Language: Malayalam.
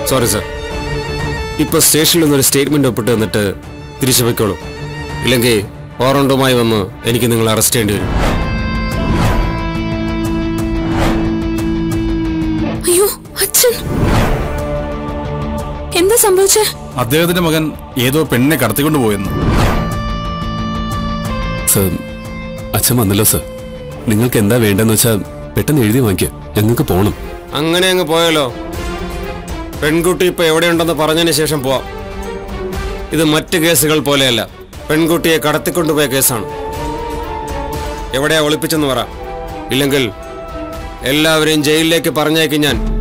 സോറി സർ ഇപ്പൊ സ്റ്റേഷനിൽ നിന്നൊരു സ്റ്റേറ്റ്മെന്റ് ഒപ്പിട്ട് തന്നിട്ട് തിരിച്ചു വെക്കോളൂ ഇല്ലെങ്കിൽ വാറണ്ടുമായി വന്ന് എനിക്ക് നിങ്ങൾ അറസ്റ്റ് ചെയ്യേണ്ടി വരും അയ്യോ അച്ഛൻ എന്താ സംഭവിച്ചേ അദ്ദേഹത്തിന്റെ മകൻ ഏതോ പെണ്ണിനെ കടത്തിക്കൊണ്ടു പോയെന്ന് സർ അച്ഛൻ വന്നല്ലോ സർ നിങ്ങൾക്ക് എന്താ വേണ്ടെന്ന് വെച്ചാൽ പെട്ടെന്ന് എഴുതി വാങ്ങിക്കുക ഞങ്ങൾക്ക് പോണം അങ്ങനെ അങ്ങ് പോയാലോ പെൺകുട്ടി ഇപ്പൊ എവിടെയുണ്ടെന്ന് പറഞ്ഞതിന് ശേഷം പോവാം ഇത് മറ്റ് കേസുകൾ പോലെയല്ല പെൺകുട്ടിയെ കടത്തിക്കൊണ്ടുപോയ കേസാണ് എവിടെയാ ഒളിപ്പിച്ചെന്ന് പറ ഇല്ലെങ്കിൽ എല്ലാവരെയും ജയിലിലേക്ക് പറഞ്ഞയക്കും ഞാൻ